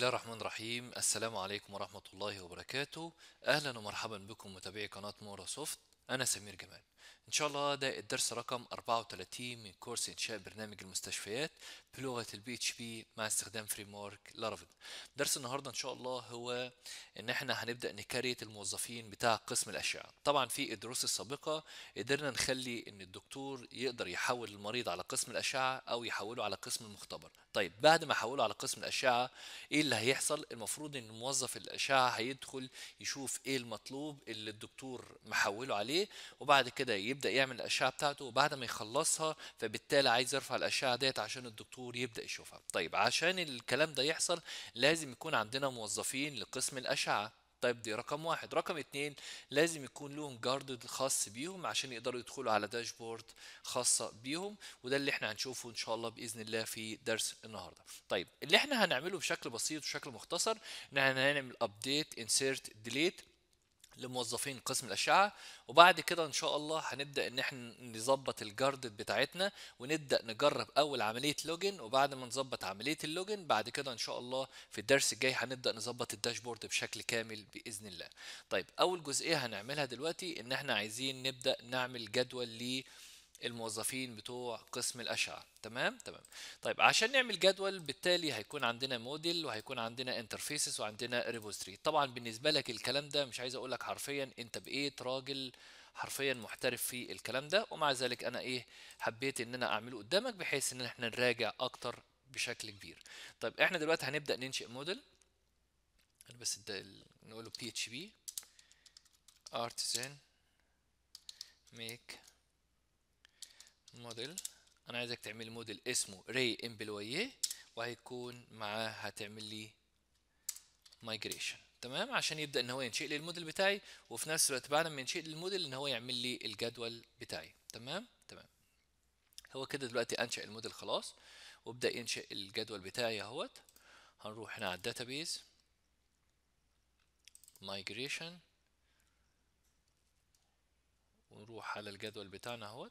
الله الرحمن الرحيم السلام عليكم ورحمة الله وبركاته أهلا ومرحبا بكم متابعي قناة مورا سوفت أنا سمير جمال إن شاء الله ده الدرس رقم 34 من كورس إنشاء برنامج المستشفيات بلغة البي اتش بي مع استخدام فريم ورك لارافيل درس النهاردة إن شاء الله هو إن إحنا هنبدأ نكريت الموظفين بتاع قسم الأشعة طبعا في الدروس السابقة قدرنا نخلي إن الدكتور يقدر يحول المريض على قسم الأشعة أو يحوله على قسم المختبر طيب بعد ما حوله على قسم الأشعة إيه اللي هيحصل المفروض إن موظف الأشعة هيدخل يشوف إيه المطلوب اللي الدكتور محوله عليه وبعد كده يبدأ يعمل الأشعة بتاعته وبعد ما يخلصها فبالتالي عايز يرفع الأشعة ديت عشان الدكتور يبدأ يشوفها طيب عشان الكلام ده يحصل لازم يكون عندنا موظفين لقسم الأشعة طيب دي رقم واحد رقم اتنين لازم يكون لهم جارد خاص بيهم عشان يقدروا يدخلوا على داشبورد خاصة بيهم وده اللي احنا هنشوفه ان شاء الله بإذن الله في درس النهاردة طيب اللي احنا هنعمله بشكل بسيط وشكل مختصر ان احنا هنعمل ابديت انسيرت ديليت لموظفين قسم الأشعة وبعد كده إن شاء الله هنبدأ إن احنا نظبط الجارد بتاعتنا ونبدأ نجرب أول عملية لوجن وبعد ما نظبط عملية اللوجن بعد كده إن شاء الله في الدرس الجاي هنبدأ نظبط الداشبورد بشكل كامل بإذن الله. طيب أول جزئية هنعملها دلوقتي إن احنا عايزين نبدأ نعمل جدول ل الموظفين بتوع قسم الأشعة تمام تمام طيب عشان نعمل جدول بالتالي هيكون عندنا موديل وهيكون عندنا انترفيسز وعندنا ريبوزيتوري طبعا بالنسبة لك الكلام ده مش عايز اقول لك حرفيا انت بقيت راجل حرفيا محترف في الكلام ده ومع ذلك انا ايه حبيت ان انا اعمله قدامك بحيث ان احنا نراجع اكتر بشكل كبير طيب احنا دلوقتي هنبدأ ننشئ موديل انا بس ده نقوله بي اتش بي artisan make موديل انا عايزك تعمل موديل اسمه ري امبلويه وهيكون معاه هتعمل لي مايجريشن تمام عشان يبدا ان هو ينشئ لي الموديل بتاعي وفي نفس الوقت بعد ما ينشئ لي الموديل ان هو يعمل لي الجدول بتاعي تمام تمام هو كده دلوقتي انشا الموديل خلاص وابدا ينشئ الجدول بتاعي اهوت هنروح هنا على الداتابيز مايجريشن ونروح على الجدول بتاعنا اهوت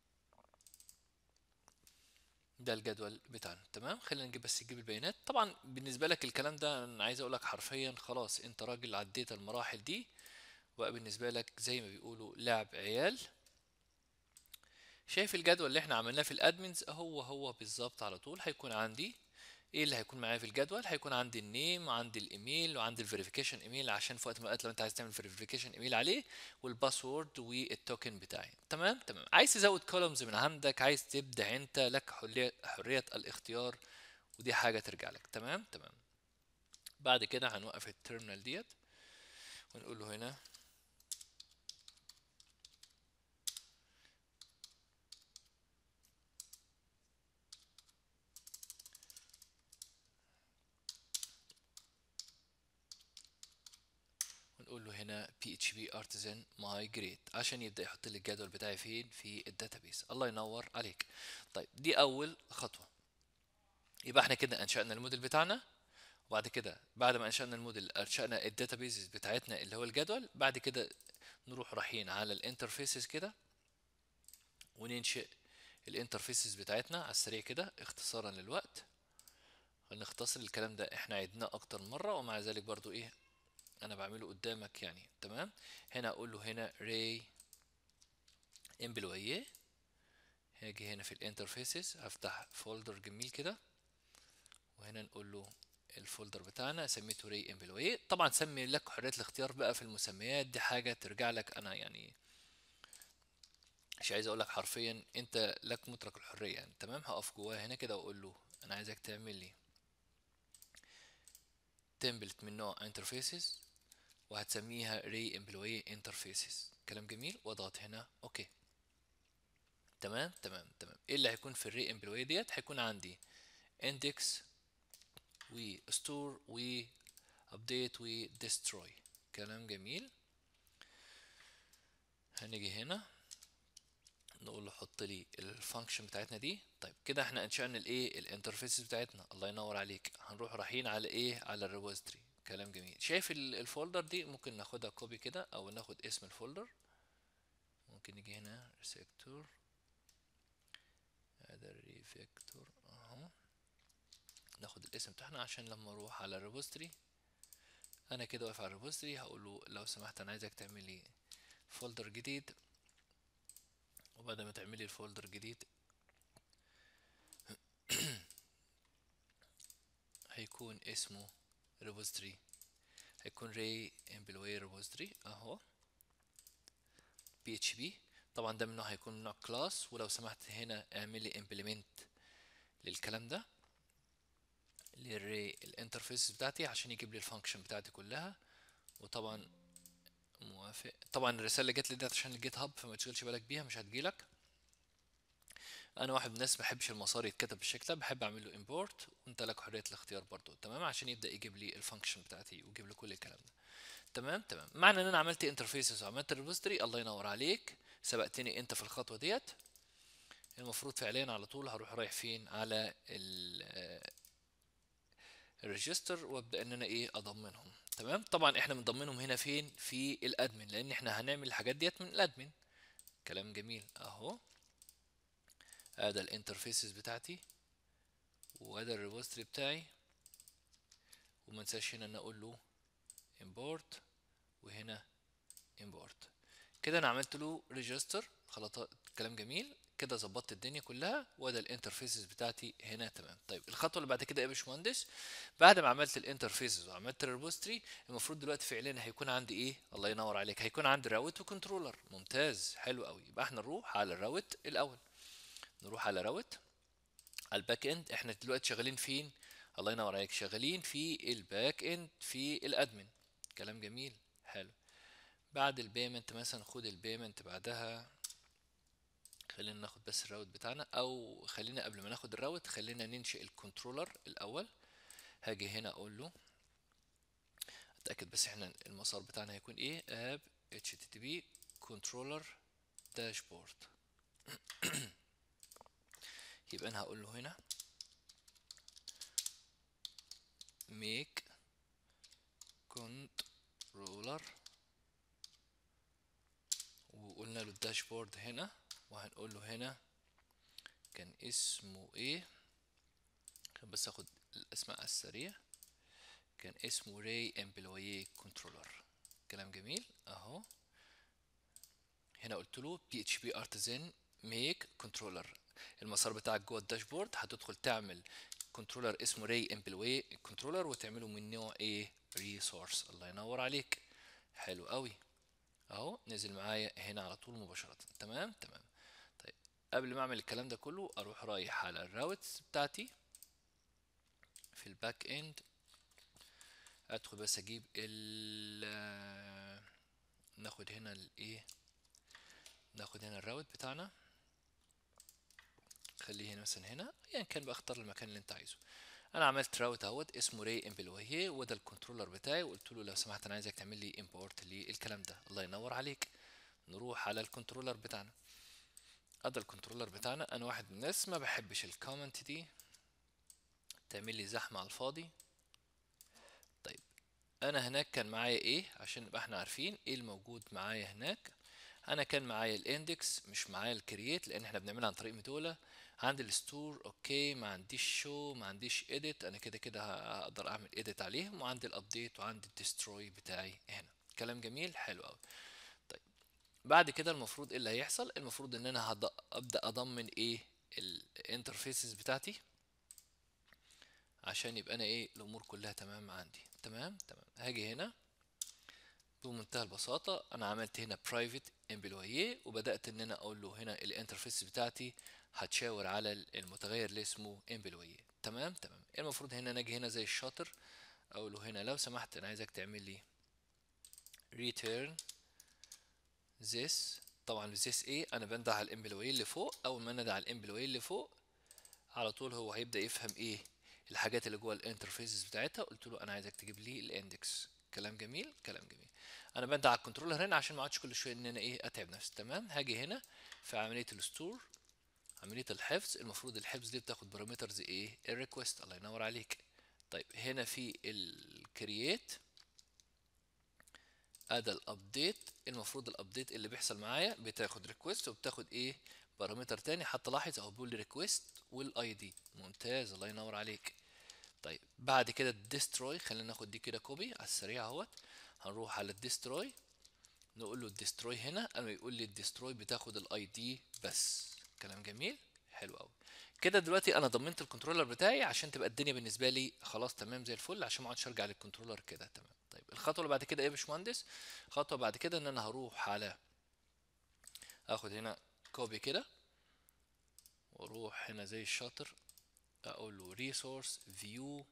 ده الجدول بتاعنا تمام خلينا نجيب بس نجيب البيانات طبعا بالنسبه لك الكلام ده انا عايز اقول لك حرفيا خلاص انت راجل عديت المراحل دي بقى بالنسبه لك زي ما بيقولوا لعب عيال شايف الجدول اللي احنا عملناه في الادمنز هو هو بالظبط على طول هيكون عندي ايه اللي هيكون معايا في الجدول هيكون عندي النيم وعندي الايميل وعندي الفيريفيكيشن ايميل عشان في وقت ما لو انت عايز تعمل فيريفيكيشن ايميل عليه والباسورد والتوكن بتاعي تمام تمام عايز تزود كولومز من عندك عايز تبدع انت لك حريه حريه الاختيار ودي حاجه ترجع لك تمام تمام بعد كده هنوقف التيرمينال ديت ونقول له هنا ونقول له هنا php artisan migrate عشان يبدا يحط لي الجدول بتاعي فين في الداتابيس الله ينور عليك طيب دي اول خطوه يبقى احنا كده انشانا الموديل بتاعنا وبعد كده بعد ما انشانا الموديل انشانا الداتابيز بتاعتنا اللي هو الجدول بعد كده نروح رايحين على الانترفيسز كده وننشئ الانترفيسز بتاعتنا على السريع كده اختصارا للوقت هنختصر الكلام ده احنا عدناه اكتر مره ومع ذلك برضو ايه انا بعمله قدامك يعني تمام هنا اقول له هنا ray employee هاجي هنا في الانترفيسز هفتح فولدر جميل كده وهنا نقول له الفولدر بتاعنا سميته ري employee طبعا سمي لك حريه الاختيار بقى في المسميات دي حاجه ترجع لك انا يعني مش عايز اقول لك حرفيا انت لك مطلق الحريه يعني تمام هقف جواه هنا كده واقول له انا عايزك تعمل لي تمبلت من نوع انترفيسز وهتسميها ري امبلوي انترفيسز كلام جميل واضغط هنا اوكي تمام تمام تمام ايه اللي هيكون في الري امبلوي ديت هيكون عندي اندكس وستور و ابديت وديستروي كلام جميل هنيجي هنا نقول له حط لي الفانكشن بتاعتنا دي طيب كده احنا انشأنا الايه الانترفيسز بتاعتنا الله ينور عليك هنروح رايحين على ايه على الريبوزيتوري كلام جميل شايف الفولدر دي ممكن ناخدها كوبي كده او ناخد اسم الفولدر ممكن نيجي هنا ريسكتور هذا الريفيكتور اهو ناخد الاسم بتاعنا عشان لما اروح على الريبوستري انا كده واقف على الريبوستري هقول له لو سمحت انا عايزك تعمل لي فولدر جديد وبعد ما تعملي الفولدر جديد هيكون اسمه ريبوستري هيكون ري امبلوي ريبوستري اهو بي اتش بي طبعا ده منه هيكون نوع كلاس ولو سمحت هنا اعمل لي امبلمنت للكلام ده للري الانترفيس بتاعتي عشان يجيب لي الفانكشن بتاعتي كلها وطبعا موافق طبعا الرساله اللي جت لي ديت عشان الجيت هاب فما تشغلش بالك بيها مش هتجيلك انا واحد من الناس ما بحبش المسار يتكتب بالشكل ده بحب اعمل له امبورت وانت لك حريه الاختيار برضو تمام عشان يبدا يجيب لي الفانكشن بتاعتي ويجيب لي كل الكلام ده تمام تمام معنى ان انا عملت انترفيسز وعملت الريبوستري الله ينور عليك سبقتني انت في الخطوه ديت المفروض فعليا على طول هروح رايح فين على الريجستر وابدا ان انا ايه اضمنهم تمام طبعا احنا بنضمنهم هنا فين في الادمن لان احنا هنعمل الحاجات ديت من الادمن كلام جميل اهو ادي الانترفيسز بتاعتي وادي الريبوستري بتاعي وما انساش هنا ان اقول له import وهنا import كده انا عملت له ريجستر خلاص كلام جميل كده ظبطت الدنيا كلها وده الانترفيسز بتاعتي هنا تمام طيب الخطوه اللي بعد كده ايه يا باشمهندس بعد ما عملت الانترفيسز وعملت الريبوستري المفروض دلوقتي فعليا هيكون عندي ايه الله ينور عليك هيكون عندي راوت وكنترولر ممتاز حلو قوي يبقى احنا نروح على الراوت الاول نروح على راوت على الباك اند احنا دلوقتي شغالين فين الله ينور عليك شغالين في الباك اند في الادمن كلام جميل حلو بعد البيمنت مثلا خد البيمنت بعدها خلينا ناخد بس الراوت بتاعنا او خلينا قبل ما ناخد الراوت خلينا ننشئ الكنترولر الاول هاجي هنا اقول له اتاكد بس احنا المسار بتاعنا هيكون ايه اب http controller dashboard يبقى انا هقول له هنا make controller وقلنا له الداشبورد هنا وهنقول له هنا كان اسمه ايه عشان بس اخد الاسماء على السريع كان اسمه ري امبلوي كنترولر كلام جميل اهو هنا قلت له بي اتش بي ارتزن ميك كنترولر المسار بتاعك جوه الداشبورد هتدخل تعمل كنترولر اسمه ري امبلوي كنترولر وتعمله من نوع ايه ريسورس الله ينور عليك حلو قوي اهو نزل معايا هنا على طول مباشرة تمام تمام طيب قبل ما اعمل الكلام ده كله اروح رايح على الراوتس بتاعتي في الباك اند ادخل بس اجيب ال ناخد هنا الايه ناخد هنا الراوت بتاعنا خليه هنا مثلا هنا يعني كان بختار المكان اللي انت عايزه انا عملت راوت اهوت اسمه ري امبلوهي وده الكنترولر بتاعي وقلت له لو سمحت انا عايزك تعمل لي امبورت للكلام ده الله ينور عليك نروح على الكنترولر بتاعنا ادي الكنترولر بتاعنا انا واحد من الناس ما بحبش الكومنت دي تعمل لي زحمه على الفاضي طيب انا هناك كان معايا ايه عشان نبقى احنا عارفين ايه الموجود معايا هناك انا كان معايا الاندكس مش معايا الكرييت لان احنا بنعملها عن طريق ميدولا عندي الستور اوكي ما عنديش شو ما عنديش اديت انا كده كده هقدر اعمل اديت عليهم وعندي الابديت وعندي الديستروي بتاعي هنا كلام جميل حلو قوي طيب بعد كده المفروض ايه اللي هيحصل المفروض ان انا هد... ابدا اضمن ايه الانترفيسز بتاعتي عشان يبقى انا ايه الامور كلها تمام عندي تمام تمام هاجي هنا بمنتهى البساطة أنا عملت هنا private employee وبدأت إن أنا أقول له هنا الانترفيس بتاعتي هتشاور على المتغير اللي اسمه employee تمام تمام المفروض هنا نجي هنا زي الشاطر أقول له هنا لو سمحت أنا عايزك تعمل لي return this طبعا this ايه أنا بنده على الامبلوي اللي فوق أول ما أنا على الامبلوي اللي فوق على طول هو هيبدأ يفهم ايه الحاجات اللي جوه الانترفيسز بتاعتها قلت له أنا عايزك تجيب لي الاندكس كلام جميل كلام جميل انا بندع على الكنترولر هنا عشان ما اقعدش كل شويه ان انا ايه اتعب نفسي تمام هاجي هنا في عمليه الستور عمليه الحفظ المفروض الحفظ دي بتاخد بارامترز ايه الريكوست الله ينور عليك طيب هنا في الكرييت ادي الابديت المفروض الابديت اللي بيحصل معايا بتاخد ريكوست وبتاخد ايه بارامتر تاني حتى لاحظ اهو بيقول لي ريكوست والاي دي ممتاز الله ينور عليك طيب بعد كده الديستروي خلينا ناخد دي كده كوبي على السريع اهوت هنروح على الديستروي نقول له الديستروي هنا انا يقول لي الديستروي بتاخد الاي دي بس كلام جميل حلو قوي كده دلوقتي انا ضمنت الكنترولر بتاعي عشان تبقى الدنيا بالنسبه لي خلاص تمام زي الفل عشان ما اقعدش ارجع للكنترولر كده تمام طيب الخطوه اللي بعد كده ايه يا باشمهندس الخطوه بعد كده ان انا هروح على اخد هنا كوبي كده واروح هنا زي الشاطر اقول له ريسورس فيو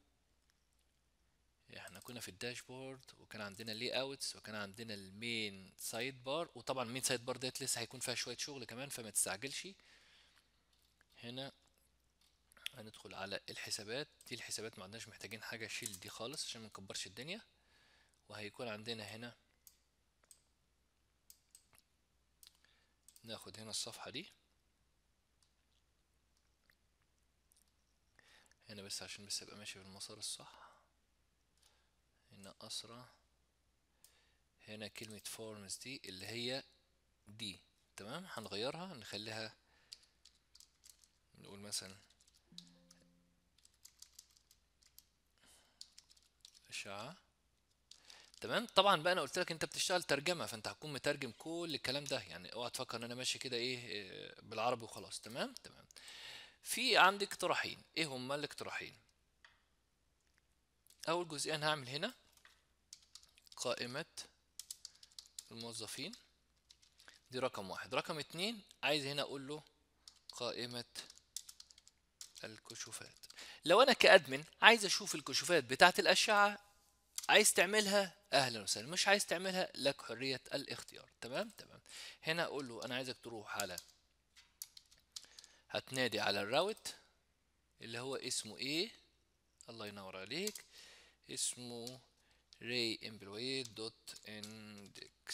احنا كنا في الداشبورد وكان عندنا لي اوتس وكان عندنا المين سايد بار وطبعا المين سايد بار ديت لسه هيكون فيها شويه شغل كمان فما تستعجلش هنا هندخل على الحسابات دي الحسابات ما عندناش محتاجين حاجه شيل دي خالص عشان ما نكبرش الدنيا وهيكون عندنا هنا ناخد هنا الصفحه دي هنا بس عشان بس ابقى ماشي في المسار الصح هنا اسرع هنا كلمة فورمز دي اللي هي دي تمام هنغيرها نخليها نقول مثلا اشعة تمام طبعا بقى انا قلت لك انت بتشتغل ترجمه فانت هتكون مترجم كل الكلام ده يعني اوعى تفكر ان انا ماشي كده ايه إيه، بالعربي وخلاص تمام تمام في عندي اقتراحين ايه هما الاقتراحين اول جزئيه انا هعمل هنا قائمه الموظفين دي رقم واحد رقم اتنين عايز هنا اقول له قائمه الكشوفات لو انا كادمن عايز اشوف الكشوفات بتاعه الاشعه عايز تعملها اهلا وسهلا مش عايز تعملها لك حريه الاختيار تمام تمام هنا اقول له انا عايزك تروح على هتنادي على الراوت اللي هو اسمه ايه الله ينور عليك اسمه ray employee dot index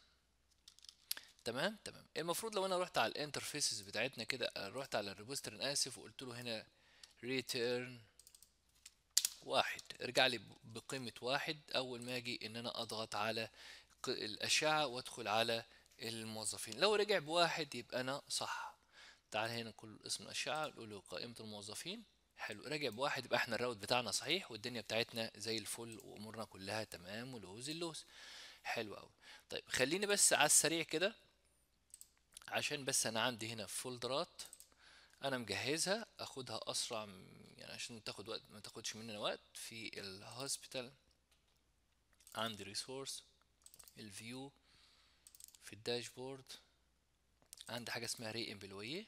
تمام تمام المفروض لو انا رحت على الانترفيسز بتاعتنا كده رحت على الريبوستر انا اسف وقلت له هنا return واحد ارجع لي بقيمة واحد أول ما أجي إن أنا أضغط على ق- الأشعة وأدخل على الموظفين لو رجع بواحد يبقى أنا صح تعال هنا كل اسم الأشعة نقول له قائمة الموظفين حلو رجع بواحد يبقى احنا الراوت بتاعنا صحيح والدنيا بتاعتنا زي الفل وأمورنا كلها تمام ولوز اللوز حلو أوي طيب خليني بس على السريع كده عشان بس أنا عندي هنا فولدرات انا مجهزها اخدها اسرع م- يعني عشان تاخد وقت ما تاخدش مننا وقت في الهوسبيتال عندي ريسورس الفيو في الداشبورد عندي حاجه اسمها ري امبلويه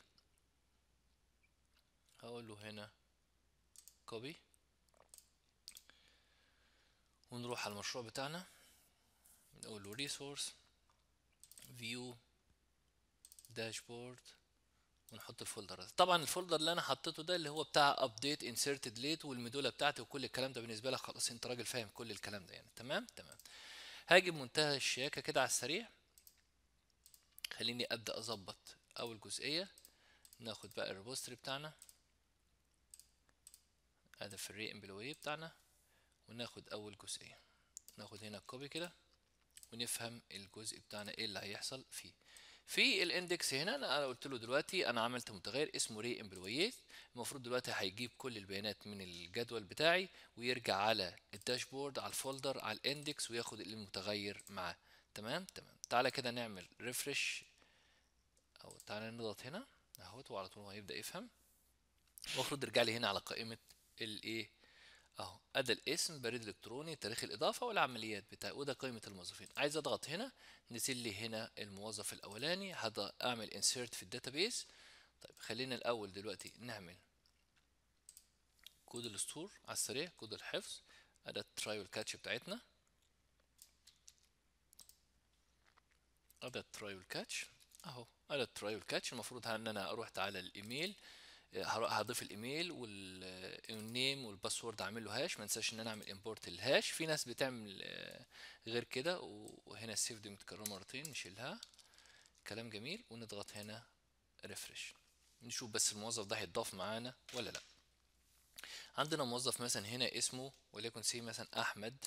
هقول له هنا كوبي ونروح على المشروع بتاعنا نقول له ريسورس فيو داشبورد ونحط الفولدر ده طبعا الفولدر اللي انا حطيته ده اللي هو بتاع ابديت انسيرتد ليت والمدوله بتاعتي وكل الكلام ده بالنسبه لك خلاص انت راجل فاهم كل الكلام ده يعني تمام تمام هاجي بمنتهى الشياكه كده على السريع خليني ابدا اظبط اول جزئيه ناخد بقى الريبوستري بتاعنا ادي في الري امبلوي بتاعنا وناخد اول جزئيه ناخد هنا كوبي كده ونفهم الجزء بتاعنا ايه اللي هيحصل فيه في الاندكس هنا انا قلت له دلوقتي انا عملت متغير اسمه ري امبلويات المفروض دلوقتي هيجيب كل البيانات من الجدول بتاعي ويرجع على الداشبورد على الفولدر على الاندكس وياخد المتغير معاه تمام تمام تعالى كده نعمل ريفرش او تعالى نضغط هنا اهوت وعلى طول هو هيبدا يفهم المفروض يرجع لي هنا على قائمه الايه اهو ادي الاسم بريد الكتروني تاريخ الاضافه والعمليات بتاعي وده قائمه الموظفين عايز اضغط هنا نزل لي هنا الموظف الاولاني هذا اعمل انسيرت في الداتابيس طيب خلينا الاول دلوقتي نعمل كود الستور على السريع كود الحفظ ادي التراي والكاتش بتاعتنا ادي التراي والكاتش اهو ادي التراي والكاتش المفروض ان انا اروح على الايميل هروح هضيف الايميل والنيم والباسورد اعمل له هاش ما انساش ان انا اعمل امبورت الهاش في ناس بتعمل آه، غير كده وهنا السيف دي متكرره مرتين نشيلها كلام جميل ونضغط هنا ريفرش نشوف بس الموظف ده هيتضاف معانا ولا لا عندنا موظف مثلا هنا اسمه وليكن سي مثلا احمد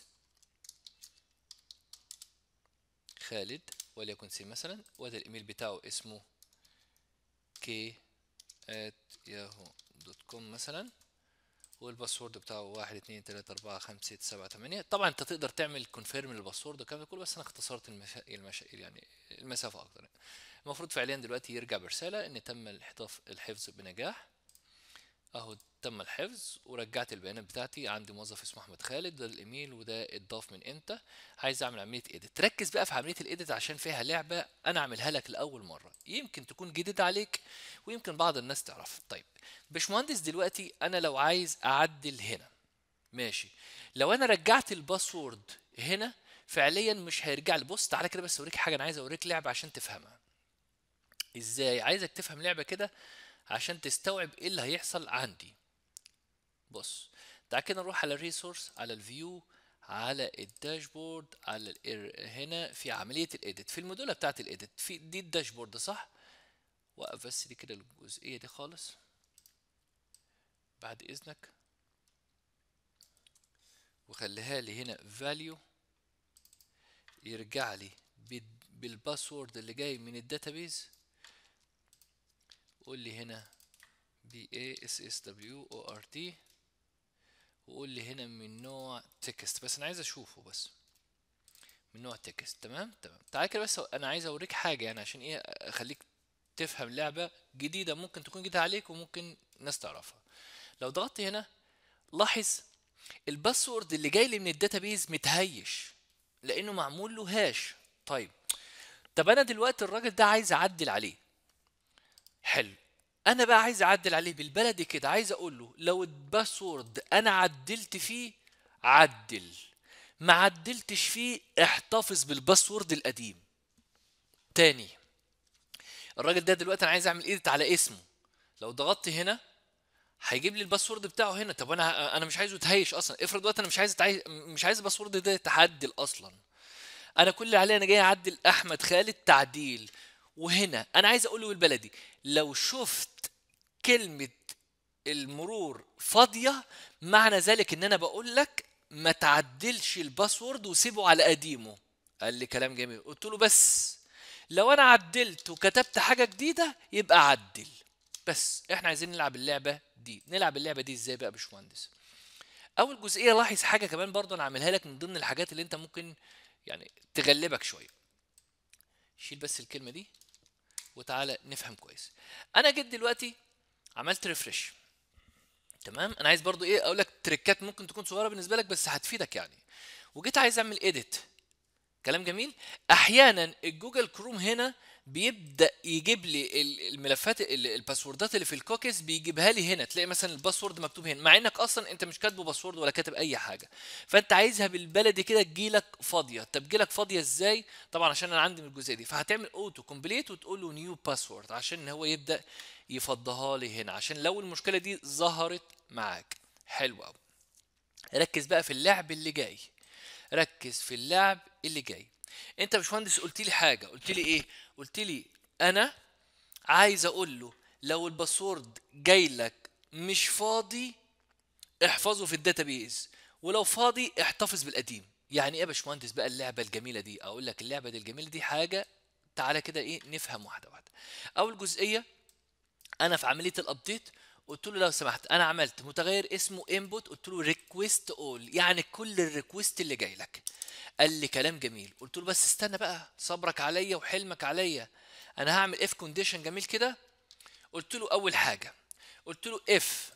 خالد وليكن سي مثلا وده الايميل بتاعه اسمه كي at yahoo.com مثلا والباسورد بتاعه واحد اتنين تلاتة أربعة خمسة ستة سبعة تمانية طبعا انت تقدر تعمل كونفيرم للباسورد والكلام ده كله بس انا اختصرت المشا... المشا... يعني المسافة اكتر المفروض فعليا دلوقتي يرجع برسالة ان تم الحفظ الحفظ بنجاح اهو تم الحفظ ورجعت البيانات بتاعتي عندي موظف اسمه احمد خالد ده الايميل وده اتضاف من امتى عايز اعمل عمليه ايديت ركز بقى في عمليه الايديت عشان فيها لعبه انا اعملها لك لاول مره يمكن تكون جديده عليك ويمكن بعض الناس تعرف طيب باشمهندس دلوقتي انا لو عايز اعدل هنا ماشي لو انا رجعت الباسورد هنا فعليا مش هيرجع لي بص تعالى كده بس اوريك حاجه انا عايز اوريك لعبه عشان تفهمها ازاي عايزك تفهم لعبه كده عشان تستوعب ايه اللي هيحصل عندي بص تعال كده نروح على الريسورس على الفيو على الداشبورد على ال هنا في عمليه الايديت في المودوله بتاعت الايديت في دي الداشبورد صح وقف بس دي كده الجزئيه دي خالص بعد اذنك وخليها لي هنا value يرجع لي بالباسورد اللي جاي من الداتابيز قول لي هنا بي اي اس اس دبليو او ار تي وقول لي هنا من نوع تكست بس انا عايز اشوفه بس من نوع تكست تمام تمام تعال كده بس انا عايز اوريك حاجه يعني عشان ايه اخليك تفهم لعبه جديده ممكن تكون جديده عليك وممكن ناس تعرفها لو ضغطت هنا لاحظ الباسورد اللي جاي لي من الداتابيز متهيش لانه معمول له هاش طيب طب انا دلوقتي الراجل ده عايز اعدل عليه حلو انا بقى عايز اعدل عليه بالبلدي كده عايز اقول له لو الباسورد انا عدلت فيه عدل ما عدلتش فيه احتفظ بالباسورد القديم تاني الراجل ده دلوقتي انا عايز اعمل ايديت على اسمه لو ضغطت هنا هيجيب لي الباسورد بتاعه هنا طب انا انا مش عايزه يتهيش اصلا افرض دلوقتي انا مش عايز تعي... مش عايز الباسورد ده يتعدل اصلا انا كل اللي عليا انا جاي اعدل احمد خالد تعديل وهنا انا عايز اقوله بالبلدي لو شفت كلمه المرور فاضيه معنى ذلك ان انا بقول لك ما تعدلش الباسورد وسيبه على قديمه قال لي كلام جميل قلت له بس لو انا عدلت وكتبت حاجه جديده يبقى عدل بس احنا عايزين نلعب اللعبه دي نلعب اللعبه دي ازاي بقى يا باشمهندس اول جزئيه لاحظ حاجه كمان برضه انا عاملها لك من ضمن الحاجات اللي انت ممكن يعني تغلبك شويه شيل بس الكلمه دي وتعالى نفهم كويس انا جيت دلوقتي عملت ريفرش تمام انا عايز برضو ايه اقول لك تريكات ممكن تكون صغيره بالنسبه لك بس هتفيدك يعني وجيت عايز اعمل اديت كلام جميل احيانا الجوجل كروم هنا بيبدا يجيب لي الملفات الباسوردات اللي في الكوكيز بيجيبها لي هنا تلاقي مثلا الباسورد مكتوب هنا مع انك اصلا انت مش كاتبه باسورد ولا كاتب اي حاجه فانت عايزها بالبلدي كده تجيلك فاضيه طب تجيلك فاضيه ازاي طبعا عشان انا عندي من الجزئيه دي فهتعمل اوتو كومبليت وتقول له نيو باسورد عشان هو يبدا يفضها لي هنا عشان لو المشكله دي ظهرت معاك حلو قوي ركز بقى في اللعب اللي جاي ركز في اللعب اللي جاي انت يا باشمهندس قلت لي حاجه قلت لي ايه قلت لي انا عايز اقول له لو الباسورد جاي لك مش فاضي احفظه في الداتابيز ولو فاضي احتفظ بالقديم يعني ايه يا باشمهندس بقى اللعبه الجميله دي اقول لك اللعبه دي الجميله دي حاجه تعالى كده ايه نفهم واحده واحده اول جزئيه انا في عمليه الابديت قلت له لو سمحت انا عملت متغير اسمه انبوت قلت له ريكويست اول يعني كل الريكويست اللي جاي لك قال لي كلام جميل قلت له بس استنى بقى صبرك عليا وحلمك عليا انا هعمل اف كونديشن جميل كده قلت له اول حاجه قلت له اف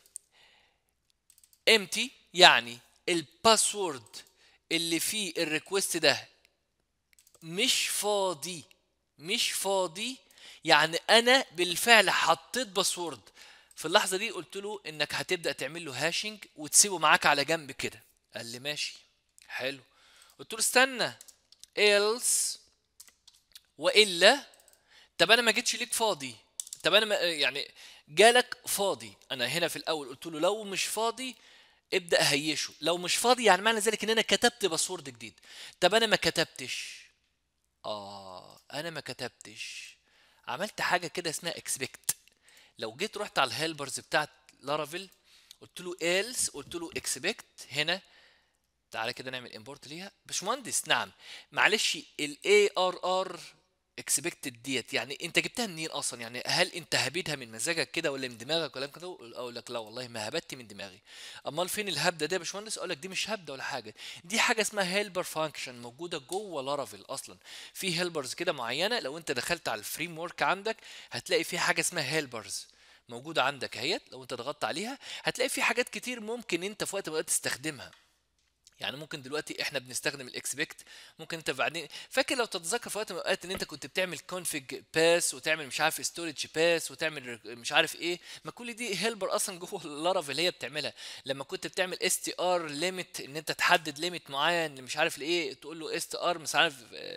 امتي يعني الباسورد اللي فيه الريكوست ده مش فاضي مش فاضي يعني انا بالفعل حطيت باسورد في اللحظه دي قلت له انك هتبدا تعمل له هاشنج وتسيبه معاك على جنب كده قال لي ماشي حلو قلت له استنى else والا طب انا ما جيتش ليك فاضي طب انا ما يعني جالك فاضي انا هنا في الاول قلت له لو مش فاضي ابدا هيشه لو مش فاضي يعني معنى ذلك ان انا كتبت باسورد جديد طب انا ما كتبتش اه انا ما كتبتش عملت حاجه كده اسمها اكسبكت لو جيت رحت على الهيلبرز بتاعت لارافيل قلت له else قلت له اكسبكت هنا تعالى كده نعمل امبورت ليها باشمهندس نعم معلش الاي ار ار اكسبكتد ديت يعني انت جبتها منين اصلا يعني هل انت هبدها من مزاجك كده ولا من دماغك ولا كده اقول لك لا والله ما هبت من دماغي امال فين الهبده ده يا باشمهندس اقول لك دي مش هبده ولا حاجه دي حاجه اسمها هيلبر فانكشن موجوده جوه لارافيل اصلا في هيلبرز كده معينه لو انت دخلت على الفريم ورك عندك هتلاقي في حاجه اسمها هيلبرز موجوده عندك اهيت لو انت ضغطت عليها هتلاقي في حاجات كتير ممكن انت في وقت من الأوقات تستخدمها يعني ممكن دلوقتي احنا بنستخدم الاكسبكت ممكن انت بعدين فاكر لو تتذكر في وقت من الاوقات ان انت كنت بتعمل كونفيج باس وتعمل مش عارف ستورج باس وتعمل مش عارف ايه ما كل دي هيلبر اصلا جوه اللارافيل اللي هي بتعملها لما كنت بتعمل اس تي ار ليميت ان انت تحدد ليميت معين مش عارف لايه تقول له اس تي ار مش عارف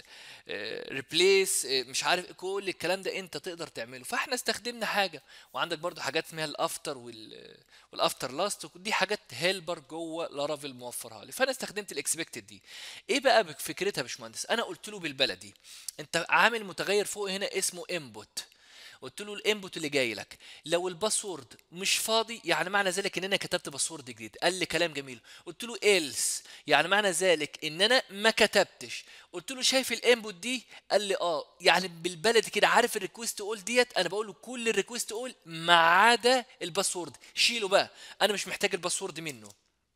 ريبليس مش عارف كل الكلام ده انت تقدر تعمله فاحنا استخدمنا حاجه وعندك برضو حاجات اسمها الافتر وال والافتر لاست دي حاجات هيلبر جوه لارافيل موفرها لي فانا استخدمت الاكسبكتد دي ايه بقى فكرتها يا باشمهندس انا قلت له بالبلدي انت عامل متغير فوق هنا اسمه انبوت قلت له الانبوت اللي جاي لك لو الباسورد مش فاضي يعني معنى ذلك ان انا كتبت باسورد جديد قال لي كلام جميل قلت له ايلس يعني معنى ذلك ان انا ما كتبتش قلت له شايف الانبوت دي قال لي اه يعني بالبلدي كده عارف الريكوست اول ديت انا بقول له كل الريكوست اول ما عدا الباسورد شيله بقى انا مش محتاج الباسورد منه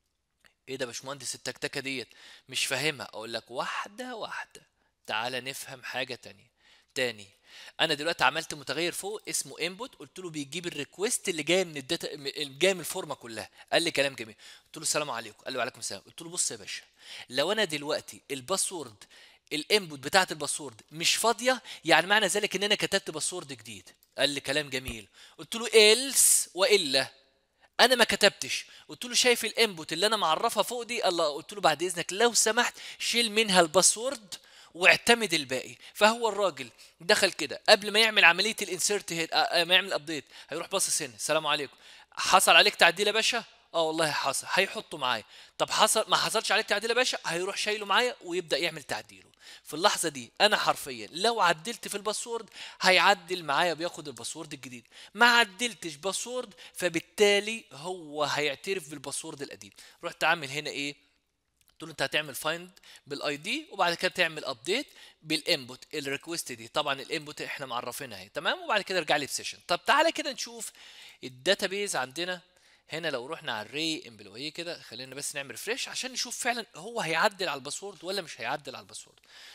ايه ده يا باشمهندس التكتكه ديت مش فاهمها اقول لك واحده واحده تعالى نفهم حاجه تانية تاني انا دلوقتي عملت متغير فوق اسمه انبوت قلت له بيجيب الريكوست اللي جايه من الداتا اللي جايه من الفورمه كلها قال لي كلام جميل قلت له السلام عليكم قال لي وعليكم السلام قلت له بص يا باشا لو انا دلوقتي الباسورد الانبوت بتاعت الباسورد مش فاضيه يعني معنى ذلك ان انا كتبت باسورد جديد قال لي كلام جميل قلت له ايلس والا انا ما كتبتش قلت له شايف الانبوت اللي انا معرفها فوق دي الله قلت له بعد اذنك لو سمحت شيل منها الباسورد واعتمد الباقي فهو الراجل دخل كده قبل ما يعمل عمليه الانسيرت هيد ما يعمل ابديت هيروح باصص هنا السلام عليكم حصل عليك تعديل يا باشا اه والله حصل هيحطه معايا طب حصل ما حصلش عليك تعديل يا باشا هيروح شايله معايا ويبدا يعمل تعديله في اللحظه دي انا حرفيا لو عدلت في الباسورد هيعدل معايا بياخد الباسورد الجديد ما عدلتش باسورد فبالتالي هو هيعترف بالباسورد القديم رحت عامل هنا ايه قلت له انت هتعمل فايند بالاي دي وبعد كده تعمل ابديت بالانبوت الريكوست دي طبعا الانبوت احنا معرفينها اهي تمام وبعد كده ارجع لي بسيشن طب تعالى كده نشوف الداتابيز عندنا هنا لو رحنا على الري امبلوي كده خلينا بس نعمل ريفريش عشان نشوف فعلا هو هيعدل على الباسورد ولا مش هيعدل على الباسورد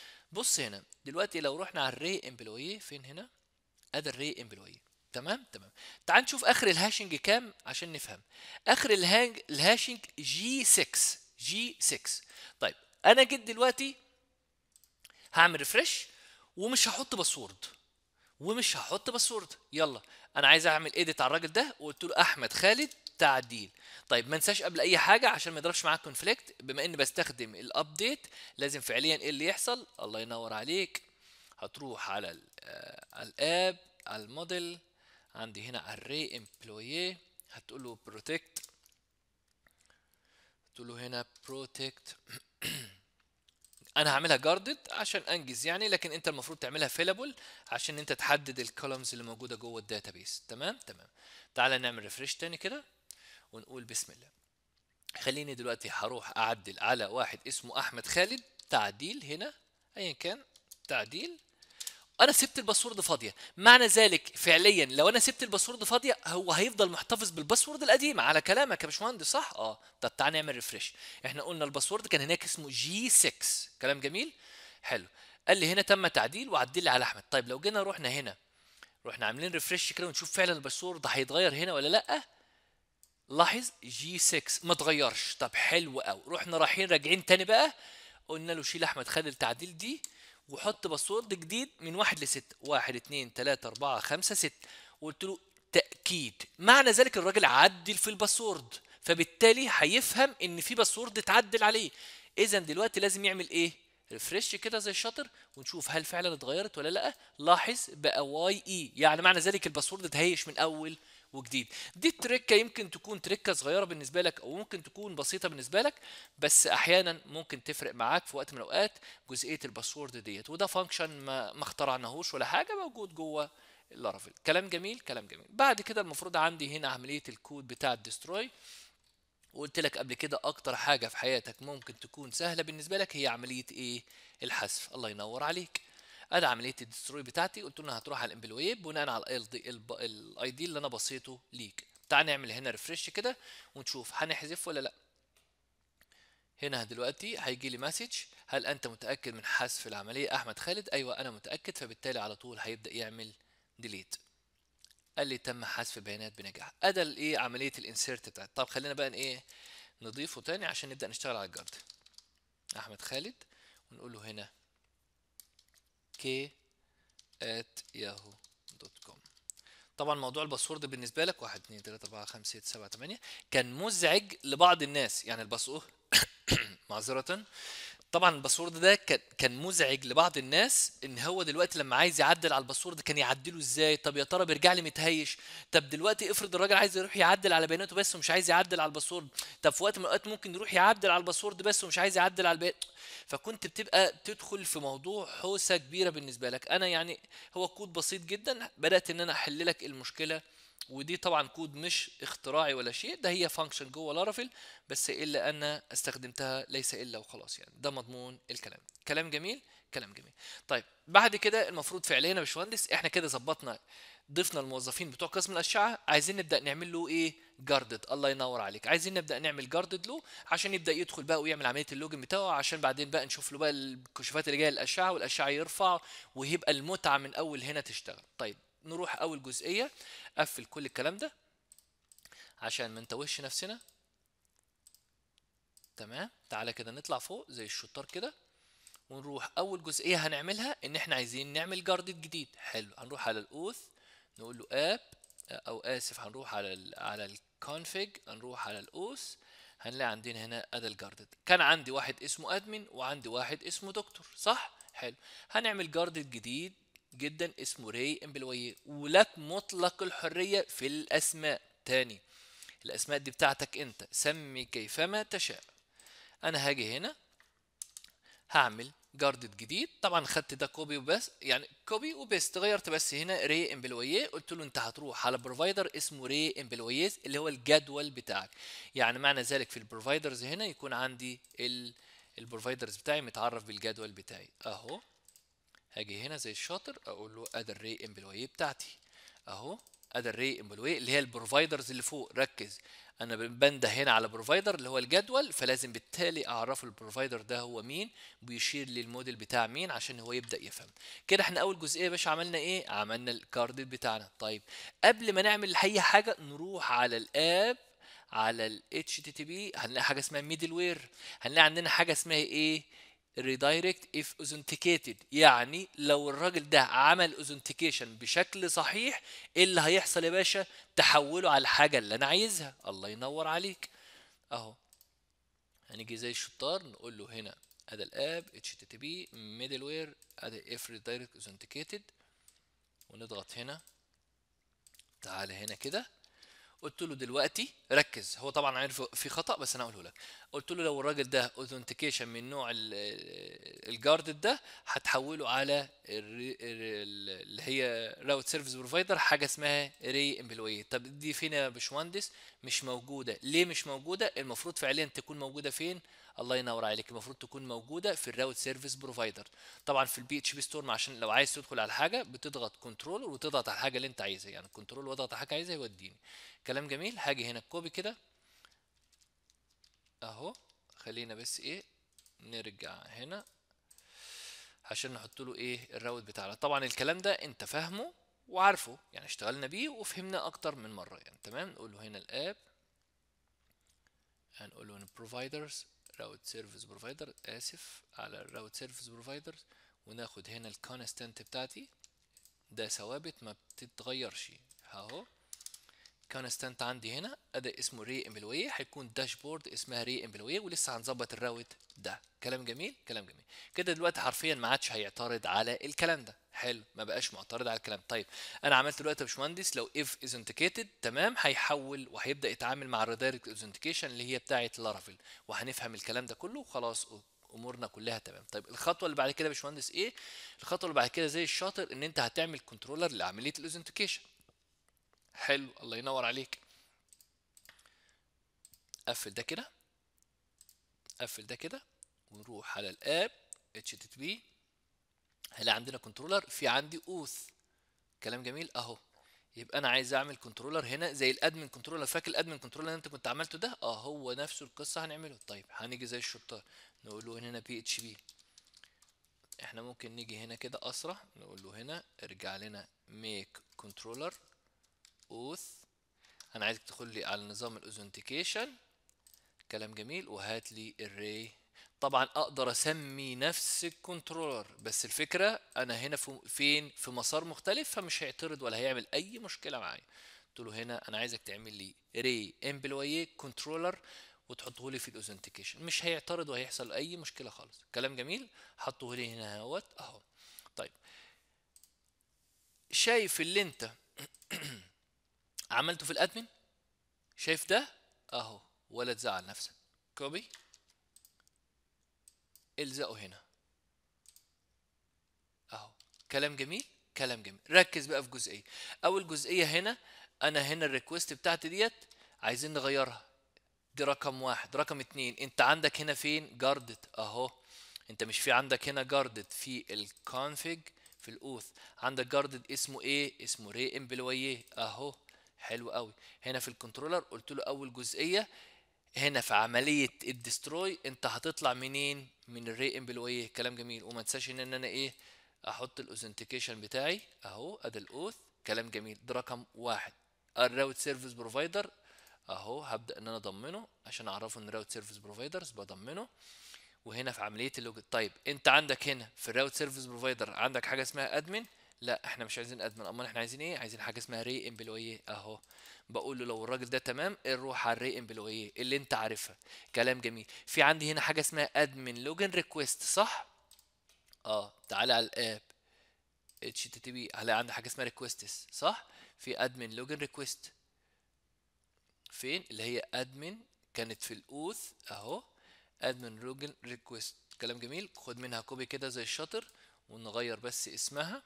بص هنا دلوقتي لو رحنا على الري امبلوي فين هنا ادي الري امبلوي تمام تمام تعال نشوف اخر الهاشنج كام عشان نفهم اخر الهانج الهاشنج جي 6 جي 6 طيب انا جيت دلوقتي هعمل ريفرش ومش هحط باسورد ومش هحط باسورد يلا انا عايز اعمل ايديت على الراجل ده وقلت له احمد خالد تعديل طيب ما انساش قبل اي حاجه عشان ما يضربش معاك كونفليكت بما اني بستخدم الابديت لازم فعليا ايه اللي يحصل الله ينور عليك هتروح على ال على الاب على الموديل عندي هنا على الري امبلوي هتقول له بروتكت تقول له هنا بروتكت انا هعملها جاردد عشان انجز يعني لكن انت المفروض تعملها فيلابل عشان انت تحدد الكولومز اللي موجوده جوه الداتابيس تمام تمام تعالى نعمل ريفرش تاني كده ونقول بسم الله خليني دلوقتي هروح اعدل على واحد اسمه احمد خالد تعديل هنا ايا كان تعديل انا سبت الباسورد فاضيه معنى ذلك فعليا لو انا سبت الباسورد فاضيه هو هيفضل محتفظ بالباسورد القديم على كلامك يا باشمهندس صح اه طب تعالى نعمل ريفرش احنا قلنا الباسورد كان هناك اسمه جي 6 كلام جميل حلو قال لي هنا تم تعديل وعدل لي على احمد طيب لو جينا رحنا هنا رحنا عاملين ريفرش كده ونشوف فعلا الباسورد هيتغير هنا ولا لا لاحظ جي 6 ما اتغيرش طب حلو قوي رحنا رايحين راجعين تاني بقى قلنا له شيل احمد خالد التعديل دي وحط باسورد جديد من واحد لستة واحد اتنين تلاتة أربعة خمسة ستة وقلت له تأكيد معنى ذلك الراجل عدل في الباسورد فبالتالي هيفهم ان في باسورد اتعدل عليه اذا دلوقتي لازم يعمل ايه ريفرش كده زي الشاطر ونشوف هل فعلا اتغيرت ولا لا لاحظ بقى واي اي يعني معنى ذلك الباسورد اتهيش من اول وجديد دي التركه يمكن تكون تركه صغيره بالنسبه لك او ممكن تكون بسيطه بالنسبه لك بس احيانا ممكن تفرق معاك في وقت من الاوقات جزئيه الباسورد ديت وده فانكشن ما, ما اخترعناهوش ولا حاجه موجود جوه اللارافيل كلام جميل كلام جميل بعد كده المفروض عندي هنا عمليه الكود بتاع الدستروي وقلت لك قبل كده اكتر حاجه في حياتك ممكن تكون سهله بالنسبه لك هي عمليه ايه الحذف الله ينور عليك ادي عمليه الدستروي بتاعتي قلت له هتروح على الامبلوي بناء على الاي دي اللي انا بصيته ليك تعال نعمل هنا ريفرش كده ونشوف هنحذف ولا لا هنا دلوقتي هيجي لي مسج هل انت متاكد من حذف العمليه احمد خالد ايوه انا متاكد فبالتالي على طول هيبدا يعمل ديليت قال لي تم حذف بيانات بنجاح ادى الايه عمليه الانسيرت بتاعت طب خلينا بقى ايه نضيفه تاني عشان نبدا نشتغل على الجارد احمد خالد ونقول له هنا k at yahoo.com طبعا موضوع الباسورد بالنسبه لك 1 2 3 4 5 6 7 8 كان مزعج لبعض الناس يعني الباسورد معذره طبعا الباسورد ده كان مزعج لبعض الناس ان هو دلوقتي لما عايز يعدل على الباسورد كان يعدله ازاي طب يا ترى بيرجع لي متهيش طب دلوقتي افرض الراجل عايز يروح يعدل على بياناته بس ومش عايز يعدل على الباسورد طب في وقت من الاوقات ممكن يروح يعدل على الباسورد بس ومش عايز يعدل على البيانات فكنت بتبقى تدخل في موضوع حوسه كبيره بالنسبه لك انا يعني هو كود بسيط جدا بدات ان انا احل لك المشكله ودي طبعا كود مش اختراعي ولا شيء ده هي فانكشن جوه لارافيل بس الا ان استخدمتها ليس الا وخلاص يعني ده مضمون الكلام كلام جميل كلام جميل طيب بعد كده المفروض فعليا يا باشمهندس احنا كده ظبطنا ضفنا الموظفين بتوع قسم الاشعه عايزين نبدا نعمل له ايه جاردد الله ينور عليك عايزين نبدا نعمل جاردد له عشان يبدا يدخل بقى ويعمل عمليه اللوجن بتاعه عشان بعدين بقى نشوف له بقى الكشوفات اللي جايه للاشعه والاشعه يرفع ويبقى المتعه من اول هنا تشتغل طيب نروح اول جزئيه قفل كل الكلام ده عشان ما نتوهش نفسنا تمام تعالى كده نطلع فوق زي الشطار كده ونروح اول جزئيه هنعملها ان احنا عايزين نعمل جاردد جديد حلو هنروح على الاوث نقول له اب او اسف هنروح على ال على الكونفيج هنروح على الاوث هنلاقي عندنا هنا ادى الجاردد كان عندي واحد اسمه ادمن وعندي واحد اسمه دكتور صح حلو هنعمل جاردد جديد جدا اسمه ري امبلوي ولك مطلق الحريه في الاسماء تاني الاسماء دي بتاعتك انت سمي كيفما تشاء انا هاجي هنا هعمل جاردد جديد طبعا خدت ده كوبي وبس يعني كوبي وبيست غيرت بس هنا ري امبلويه قلت له انت هتروح على بروفايدر اسمه ري امبلويز اللي هو الجدول بتاعك يعني معنى ذلك في البروفايدرز هنا يكون عندي البروفايدرز بتاعي متعرف بالجدول بتاعي اهو هاجي هنا زي الشاطر اقول له ادي الري امبلوي بتاعتي اهو ادي الري امبلوي اللي هي البروفايدرز اللي فوق ركز انا بنده هنا على بروفايدر اللي هو الجدول فلازم بالتالي اعرف البروفايدر ده هو مين بيشير للموديل بتاع مين عشان هو يبدا يفهم كده احنا اول جزئيه يا باشا عملنا ايه عملنا الكارد بتاعنا طيب قبل ما نعمل اي حاجه نروح على الاب على ال HTTP هنلاقي حاجه اسمها ميدل وير هنلاقي عندنا حاجه اسمها ايه redirect if authenticated يعني لو الراجل ده عمل authentication بشكل صحيح ايه اللي هيحصل يا باشا تحوله على الحاجه اللي انا عايزها الله ينور عليك اهو هنيجي زي الشطار نقول له هنا ادي الاب http middleware ادي if redirect authenticated ونضغط هنا تعالى هنا كده قلت له دلوقتي ركز هو طبعا عارف في خطا بس انا هقوله لك قلت له لو الراجل ده اوثنتيكيشن من نوع الجارد ده هتحوله على اللي هي راوت سيرفيس بروفايدر حاجه اسمها ري امبلوي طب دي فين يا باشمهندس مش موجوده ليه مش موجوده المفروض فعليا تكون موجوده فين الله ينور عليك المفروض تكون موجوده في الراوت سيرفيس بروفايدر طبعا في البي اتش بي ستور عشان لو عايز تدخل على حاجه بتضغط كنترول وتضغط على الحاجه اللي انت عايزها يعني كنترول واضغط على حاجه عايزها يوديني كلام جميل هاجي هنا كوبي كده اهو خلينا بس ايه نرجع هنا عشان نحط له ايه الراوت بتاعنا طبعا الكلام ده انت فاهمه وعارفه يعني اشتغلنا بيه وفهمنا اكتر من مره يعني تمام نقول له هنا الاب هنقول له بروفايدرز راوت سيرفيس بروفايدر اسف على الراوت سيرفيس بروفايدر وناخد هنا الكونستنت بتاعتي ده ثوابت ما بتتغيرش اهو كونستنت عندي هنا ادي اسمه ري امبلوي هيكون داشبورد اسمها ري امبلوي ولسه هنظبط الراوت ده كلام جميل كلام جميل كده دلوقتي حرفيا ما عادش هيعترض على الكلام ده حلو ما بقاش معترض على الكلام طيب انا عملت دلوقتي يا باشمهندس لو اف اوثنتيكيتد تمام هيحول وهيبدا يتعامل مع الريدايركت اوثنتيكيشن اللي هي بتاعه لارافيل وهنفهم الكلام ده كله وخلاص امورنا كلها تمام طيب الخطوه اللي بعد كده يا باشمهندس ايه الخطوه اللي بعد كده زي الشاطر ان انت هتعمل كنترولر لعمليه الاوثنتيكيشن حلو الله ينور عليك قفل ده كده قفل ده كده ونروح على الاب http هلاقي عندنا كنترولر في عندي اوث كلام جميل اهو يبقى انا عايز اعمل كنترولر هنا زي الادمن كنترولر فاكر الادمن كنترولر اللي انت كنت عملته ده اه هو نفسه القصه هنعمله طيب هنيجي زي الشطار نقول له هنا بي اتش بي احنا ممكن نيجي هنا كده اسرع نقول له هنا ارجع لنا ميك كنترولر اوث انا عايزك تدخل لي على نظام الاوثنتيكيشن كلام جميل وهات لي الري طبعا اقدر اسمي نفس الكنترولر بس الفكره انا هنا في فين في مسار مختلف فمش هيعترض ولا هيعمل اي مشكله معايا قلت له هنا انا عايزك تعمل لي ري امبلوي كنترولر وتحطه لي في الاوثنتيكيشن مش هيعترض وهيحصل اي مشكله خالص كلام جميل حطه لي هنا اهوت اهو طيب شايف اللي انت عملته في الادمن شايف ده اهو ولا تزعل نفسك كوبي الزقه هنا اهو كلام جميل كلام جميل ركز بقى في جزئيه اول جزئيه هنا انا هنا الريكوست بتاعتي ديت عايزين نغيرها دي رقم واحد رقم اتنين انت عندك هنا فين جاردد اهو انت مش في عندك هنا جاردد في الكونفيج في الاوث عندك جاردد اسمه ايه اسمه ري امبلويه اهو حلو قوي هنا في الكنترولر قلت له اول جزئيه هنا في عمليه الدستروي انت هتطلع منين من الري امبلويه كلام جميل وما تنساش ان انا ايه احط الاوثنتيكيشن بتاعي اهو ادي الاوث كلام جميل ده رقم واحد الراوت سيرفيس بروفايدر اهو هبدا ان انا اضمنه عشان اعرفه ان راوت سيرفيس بروفايدرز بضمنه وهنا في عمليه اللوج طيب انت عندك هنا في الراوت سيرفيس بروفايدر عندك حاجه اسمها ادمن لا احنا مش عايزين ادمن امال احنا عايزين ايه عايزين حاجه اسمها ري امبلويه اهو بقول له لو الراجل ده تمام نروح على الري امبلويه اللي انت عارفها كلام جميل في عندي هنا حاجه اسمها ادمن لوجن ريكويست صح اه تعالى على الاب اتش تي تي بي هلاقي عندي حاجه اسمها ريكويستس صح في ادمن لوجن ريكويست فين اللي هي ادمن كانت في الاوث اهو ادمن لوجن ريكويست كلام جميل خد منها كوبي كده زي الشاطر ونغير بس اسمها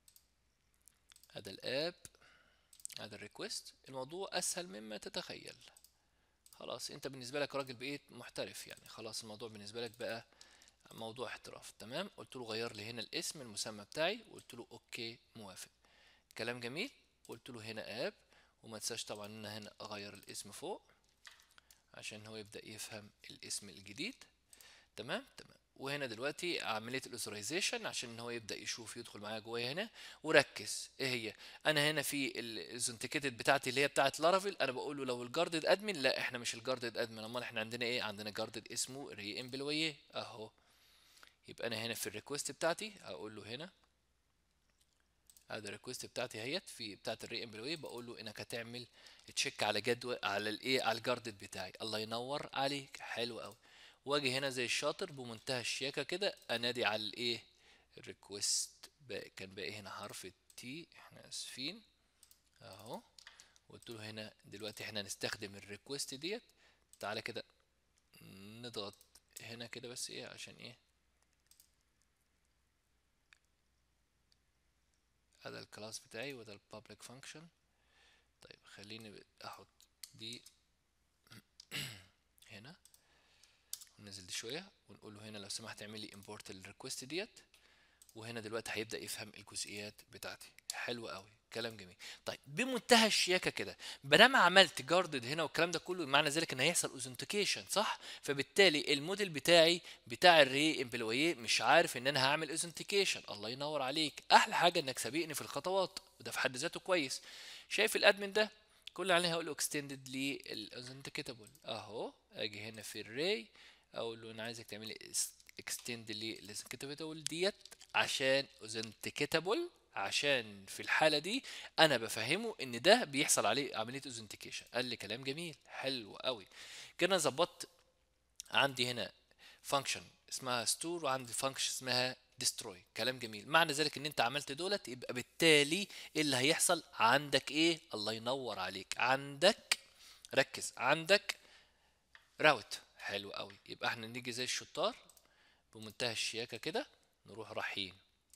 هذا الاب هذا الريكوست الموضوع اسهل مما تتخيل خلاص انت بالنسبه لك راجل بقيت محترف يعني خلاص الموضوع بالنسبه لك بقى موضوع احتراف تمام قلت له غير لي هنا الاسم المسمى بتاعي وقلت له اوكي موافق كلام جميل قلت له هنا اب وما تنساش طبعا ان انا هنا اغير الاسم فوق عشان هو يبدا يفهم الاسم الجديد تمام تمام وهنا دلوقتي عمليه الاوثرايزيشن عشان هو يبدا يشوف يدخل معايا جوايا هنا وركز ايه هي انا هنا في الاوثنتيكيتد بتاعتي اللي هي بتاعت لارافيل انا بقول له لو الجاردد ادمن لا احنا مش الجاردد ادمن امال احنا عندنا ايه عندنا جاردد اسمه ري امبلويه اهو يبقى انا هنا في الريكوست بتاعتي هقول له هنا هذا الريكوست بتاعتي اهيت في بتاعت الري امبلوي بقول له انك هتعمل تشيك على جدول على الايه على الجاردد بتاعي الله ينور عليك حلو قوي واجي هنا زي الشاطر بمنتهى الشياكه كده انادي على الايه الريكوست باقي كان باقي هنا حرف التي احنا اسفين اهو قلت له هنا دلوقتي احنا هنستخدم الريكوست ديت تعالى كده نضغط هنا كده بس ايه عشان ايه هذا الكلاس بتاعي وده البابليك فانكشن طيب خليني احط دي هنا وننزل دي شويه ونقول له هنا لو سمحت اعمل لي امبورت الريكوست ديت وهنا دلوقتي هيبدا يفهم الجزئيات بتاعتي حلو قوي كلام جميل طيب بمنتهى الشياكه كده بدام عملت جاردد هنا والكلام ده كله معنى ذلك ان هيحصل اوثنتيكيشن صح فبالتالي الموديل بتاعي بتاع الري امبلويه مش عارف ان انا هعمل اوثنتيكيشن الله ينور عليك احلى حاجه انك سابقني في الخطوات وده في حد ذاته كويس شايف الادمن ده كل عليه هقول له اكستندد للاوثنتيكيتابل اهو اجي هنا في الري اقول له انا عايزك تعمل لي اكستند للاوثنتيكيتابل ديت عشان اوثنتيكيتابل عشان في الحالة دي أنا بفهمه إن ده بيحصل عليه عملية اوثنتيكيشن قال لي كلام جميل حلو قوي كده ظبطت عندي هنا فانكشن اسمها ستور وعندي فانكشن اسمها ديستروي كلام جميل معنى ذلك ان انت عملت دولت يبقى بالتالي ايه اللي هيحصل عندك ايه الله ينور عليك عندك ركز عندك راوت حلو قوي يبقى احنا نيجي زي الشطار بمنتهى الشياكه كده نروح رايحين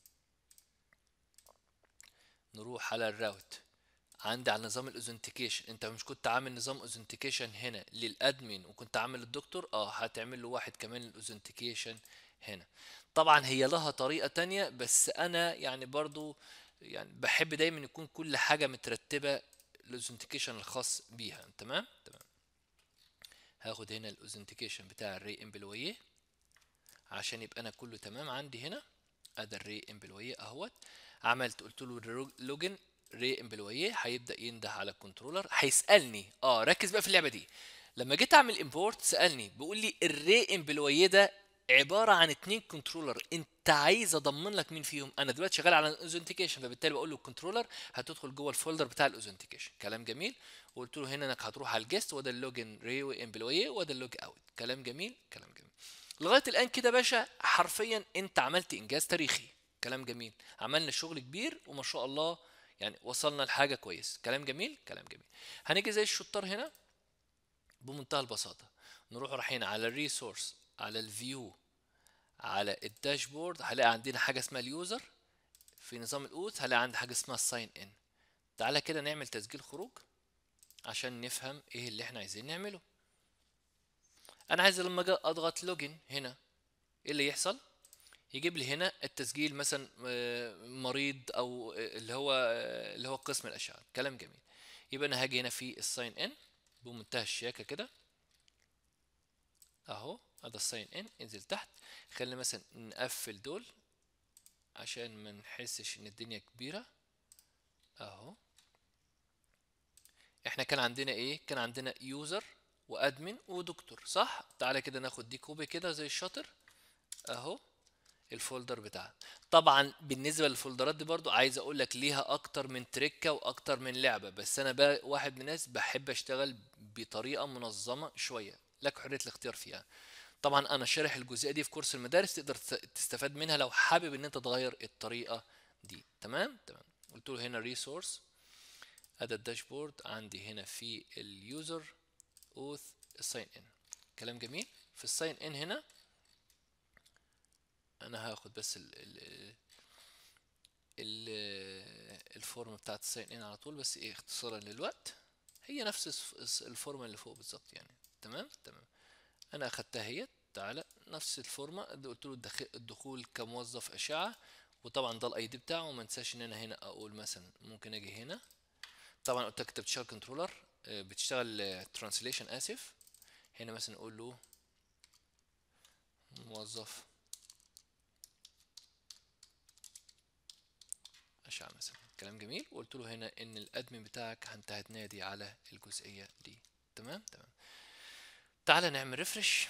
نروح على الراوت عندي على نظام الاوثنتيكيشن انت مش كنت عامل نظام اوثنتيكيشن هنا للادمن وكنت عامل الدكتور اه هتعمل له واحد كمان للاوثنتيكيشن هنا طبعا هي لها طريقة تانية بس انا يعني برضو يعني بحب دايما يكون كل حاجة مترتبة الاوثنتيكيشن الخاص بيها تمام تمام هاخد هنا الاوثنتيكيشن بتاع الري امبلويه عشان يبقى انا كله تمام عندي هنا ادي الري امبلويه اهوت عملت قلت له لوجن ري امبلويه هيبدا ينده على الكنترولر هيسالني اه ركز بقى في اللعبه دي لما جيت اعمل امبورت سالني بيقول لي الري امبلويه ده عباره عن اتنين كنترولر انت عايز اضمن لك مين فيهم انا دلوقتي شغال على الاوثنتيكيشن فبالتالي بقول له الكنترولر هتدخل جوه الفولدر بتاع الاوثنتيكيشن كلام جميل وقلت له هنا انك هتروح على الجست وده اللوجن ري امبلويه وده اللوج اوت كلام جميل كلام جميل لغايه الان كده باشا حرفيا انت عملت انجاز تاريخي كلام جميل عملنا شغل كبير وما شاء الله يعني وصلنا لحاجه كويس كلام جميل كلام جميل هنيجي زي الشطار هنا بمنتهى البساطه نروح رايحين على الريسورس على الفيو على الداشبورد هلاقي عندنا حاجه اسمها اليوزر في نظام الاوت هلاقي عندي حاجه اسمها الساين ان تعالى كده نعمل تسجيل خروج عشان نفهم ايه اللي احنا عايزين نعمله انا عايز لما اجي اضغط لوجن هنا ايه اللي يحصل يجيب لي هنا التسجيل مثلا مريض او اللي هو اللي هو قسم الاشعه كلام جميل يبقى انا هاجي هنا في الساين ان بمنتهى الشياكه كده اهو هذا الساين ان انزل تحت خلينا مثلا نقفل دول عشان ما نحسش ان الدنيا كبيره اهو احنا كان عندنا ايه كان عندنا يوزر وادمن ودكتور صح تعالى كده ناخد دي كوبي كده زي الشاطر اهو الفولدر بتاعها طبعا بالنسبه للفولدرات دي برضو عايز اقول لك ليها اكتر من تريكه واكتر من لعبه بس انا بقى واحد من الناس بحب اشتغل بطريقه منظمه شويه لك حريه الاختيار فيها طبعا انا شارح الجزئيه دي في كورس المدارس تقدر تستفاد منها لو حابب ان انت تغير الطريقه دي تمام تمام قلت له هنا ريسورس ادي الداشبورد عندي هنا في اليوزر اوث الساين ان كلام جميل في الساين ان هنا انا هاخد بس ال ال ال الفورم بتاعت الساين ان على طول بس ايه اختصارا للوقت هي نفس الفورمه اللي فوق بالظبط يعني تمام تمام انا اخدتها هي تعالى نفس الفورمه قلت له الدخول كموظف اشعه وطبعا ده الاي دي بتاعه وما انساش ان انا هنا اقول مثلا ممكن اجي هنا طبعا قلت لك انت بتشتغل كنترولر بتشتغل ترانسليشن اسف هنا مثلا نقول له موظف اشعه مثلا كلام جميل وقلت له هنا ان الادمن بتاعك انت هتنادي على الجزئيه دي تمام تمام تعالى نعمل ريفرش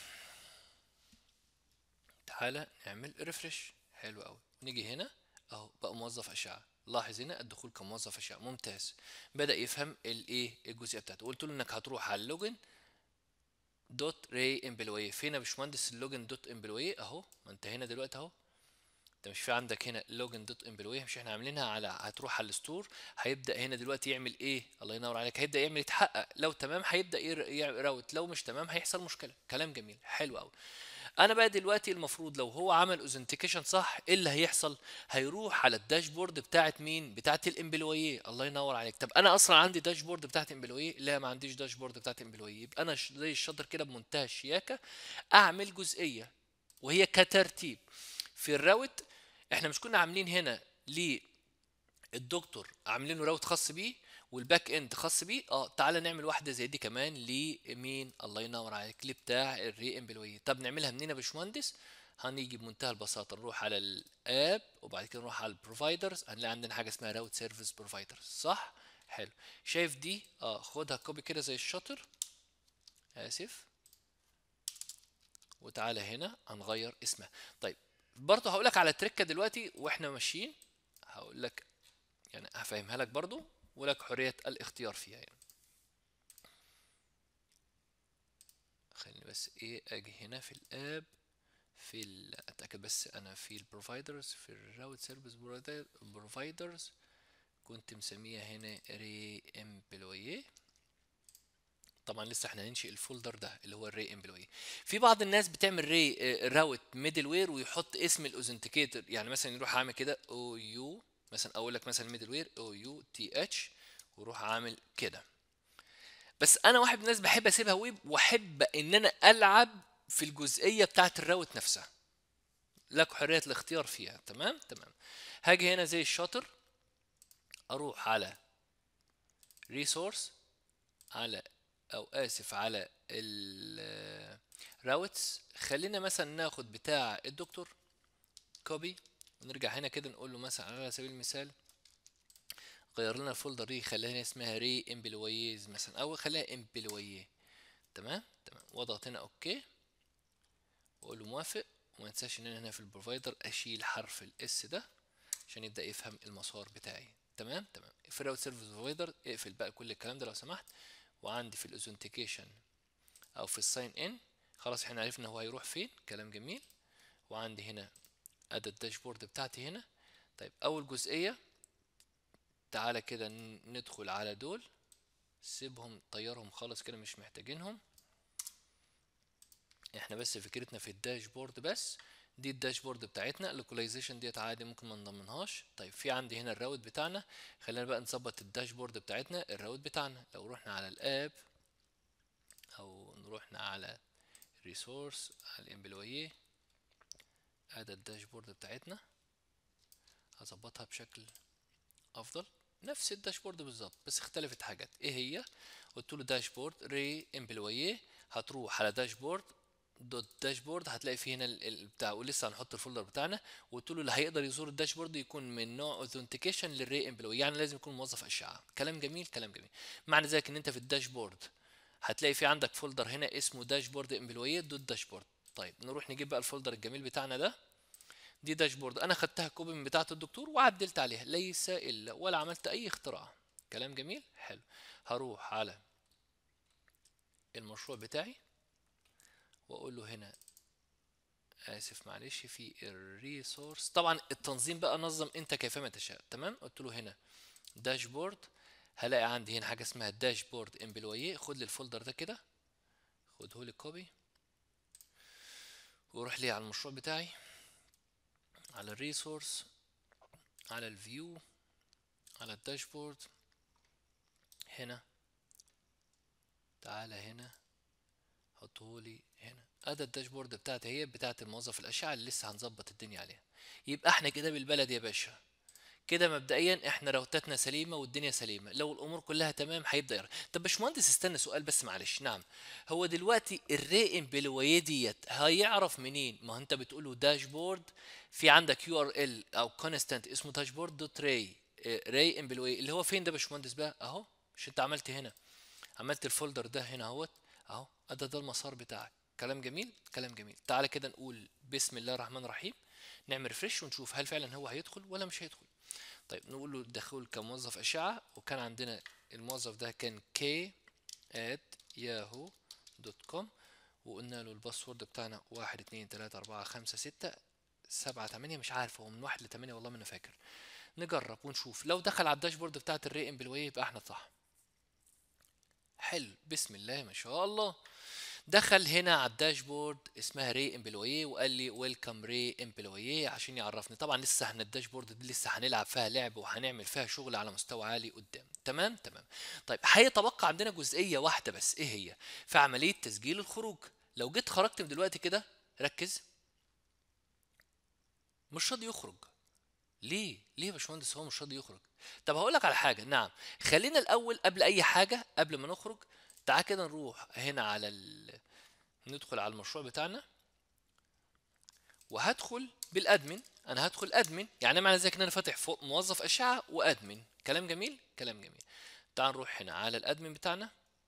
تعالى نعمل ريفرش حلو قوي نيجي هنا اهو بقى موظف اشعه لاحظ هنا الدخول كموظف اشعه ممتاز بدا يفهم الايه الجزئيه بتاعته قلت له انك هتروح على اللوجن دوت ري امبلوي فين يا باشمهندس اللوجن دوت امبلوي اهو ما انت هنا دلوقتي اهو انت مش في عندك هنا لوجن دوت امبلوي مش احنا عاملينها على هتروح على الستور هيبدا هنا دلوقتي يعمل ايه الله ينور عليك هيبدا يعمل يتحقق لو تمام هيبدا يراوت لو مش تمام هيحصل مشكله كلام جميل حلو قوي انا بقى دلوقتي المفروض لو هو عمل اوثنتيكيشن صح ايه اللي هيحصل هيروح على الداشبورد بتاعت مين بتاعت الامبلويه الله ينور عليك طب انا اصلا عندي داشبورد بتاعت امبلويه لا ما عنديش داشبورد بتاعت امبلويه يبقى انا زي الشاطر كده بمنتهى الشياكه اعمل جزئيه وهي كترتيب في الراوت احنا مش كنا عاملين هنا للدكتور عاملين له راوت خاص بيه والباك اند خاص بيه اه تعالى نعمل واحده زي دي كمان لمين الله ينور عليك لبتاع الري امبلوي طب نعملها منين يا باشمهندس هنيجي بمنتهى البساطه نروح على الاب وبعد كده نروح على البروفايدرز هنلاقي عندنا حاجه اسمها راوت سيرفيس بروفايدرز صح حلو شايف دي اه خدها كوبي كده زي الشاطر اسف وتعالى هنا هنغير اسمها طيب برضه هقول لك على تريكه دلوقتي واحنا ماشيين هقول لك يعني هفهمها لك برضه ولك حريه الاختيار فيها يعني خليني بس ايه اجي هنا في الاب في اتاكد بس انا في البروفايدرز في الراوت سيرفيس بروفايدرز كنت مسميها هنا ري امبلويه طبعا لسه احنا هننشئ الفولدر ده اللي هو الري امبلوي في بعض الناس بتعمل ري راوت ميدل وير ويحط اسم الاوثنتيكيتور يعني مثلا يروح عامل كده او يو مثلا اقول لك مثلا ميدل وير او يو تي اتش وروح عامل كده بس انا واحد من الناس بحب اسيبها ويب واحب ان انا العب في الجزئيه بتاعه الراوت نفسها لك حريه الاختيار فيها تمام تمام هاجي هنا زي الشاطر اروح على ريسورس على او اسف على الراوتس خلينا مثلا ناخد بتاع الدكتور كوبي ونرجع هنا كده نقول له مثلا على سبيل المثال غير لنا الفولدر دي خلينا اسمها ري امبلويز مثلا او خليها امبلويه تمام تمام واضغط هنا اوكي واقول له موافق وما انساش ان انا هنا في البروفايدر اشيل حرف الاس ده عشان يبدا يفهم المسار بتاعي تمام تمام في الراوت سيرفيس بروفايدر اقفل بقى كل الكلام ده لو سمحت وعندي في الاوثنتيكيشن او في الساين ان خلاص احنا عرفنا هو هيروح فين كلام جميل وعندي هنا ادي الداشبورد بتاعتي هنا طيب اول جزئيه تعالى كده ندخل على دول سيبهم طيرهم خالص كده مش محتاجينهم احنا بس فكرتنا في الداشبورد بس دي الداشبورد بتاعتنا اللوكاليزيشن ديت عادي ممكن ما نضمنهاش طيب في عندي هنا الراوت بتاعنا خلينا بقى نظبط الداشبورد بتاعتنا الراوت بتاعنا لو رحنا على الاب او نروحنا على ريسورس على الامبلويه ادي الداشبورد بتاعتنا هظبطها بشكل افضل نفس الداشبورد بالظبط بس اختلفت حاجات ايه هي قلت له داشبورد ري امبلويه هتروح على داشبورد دوت داشبورد هتلاقي فيه هنا البتاع ولسه هنحط الفولدر بتاعنا وقلت له اللي هيقدر يزور الداشبورد يكون من نوع اوثنتيكيشن للري امبلوي يعني لازم يكون موظف اشعه كلام جميل كلام جميل معنى ذلك ان انت في الداشبورد هتلاقي في عندك فولدر هنا اسمه داشبورد امبلويه دوت داشبورد طيب نروح نجيب بقى الفولدر الجميل بتاعنا ده دي داشبورد انا خدتها كوبي من بتاعه الدكتور وعدلت عليها ليس الا ولا عملت اي اختراع كلام جميل حلو هروح على المشروع بتاعي واقول له هنا اسف معلش في الريسورس طبعا التنظيم بقى نظم انت كيفما تشاء تمام قلت له هنا داشبورد هلاقي عندي هنا حاجه اسمها داشبورد امبلويه خد لي الفولدر ده كده خده لي كوبي وروح لي على المشروع بتاعي على الريسورس على الفيو على الداشبورد هنا تعالى هنا حطهولي هنا ادي الداشبورد بتاعتي هي بتاعت الموظف الاشعه اللي لسه هنظبط الدنيا عليها يبقى احنا كده بالبلد يا باشا كده مبدئيا احنا روتاتنا سليمه والدنيا سليمه لو الامور كلها تمام هيبدا يرى طب باشمهندس استنى سؤال بس معلش نعم هو دلوقتي الري امبلويه ديت هيعرف منين ما انت بتقوله داشبورد في عندك يو ار ال او كونستانت اسمه داشبورد دوت ري ري امبلويه اللي هو فين ده باشمهندس بقى اهو مش انت عملت هنا عملت الفولدر ده هنا اهوت اهو ده ده المسار بتاعك كلام جميل كلام جميل تعالى كده نقول بسم الله الرحمن الرحيم نعمل ريفرش ونشوف هل فعلا هو هيدخل ولا مش هيدخل طيب نقول له دخول كموظف اشعه وكان عندنا الموظف ده كان k at yahoo دوت كوم وقلنا له الباسورد بتاعنا واحد اتنين تلاتة أربعة خمسة ستة سبعة تمانية مش عارف هو من واحد لتمانية والله ما أنا فاكر نجرب ونشوف لو دخل على الداشبورد بتاعت الري امبلويه يبقى احنا صح حلو بسم الله ما شاء الله دخل هنا على الداشبورد اسمها ري امبلويه وقال لي ويلكم ري امبلويه عشان يعرفني طبعا لسه احنا الداشبورد دي لسه هنلعب فيها لعب وهنعمل فيها شغل على مستوى عالي قدام تمام تمام طيب هيتبقى عندنا جزئيه واحده بس ايه هي في عمليه تسجيل الخروج لو جيت خرجت من دلوقتي كده ركز مش راضي يخرج ليه ليه يا باشمهندس هو مش راضي يخرج طب هقول لك على حاجه نعم خلينا الاول قبل اي حاجه قبل ما نخرج تعال كده نروح هنا على ال... ندخل على المشروع بتاعنا وهدخل بالادمن انا هدخل ادمن يعني معنى ذلك ان انا فاتح فوق موظف اشعه وادمن كلام جميل كلام جميل تعال نروح هنا على الادمن بتاعنا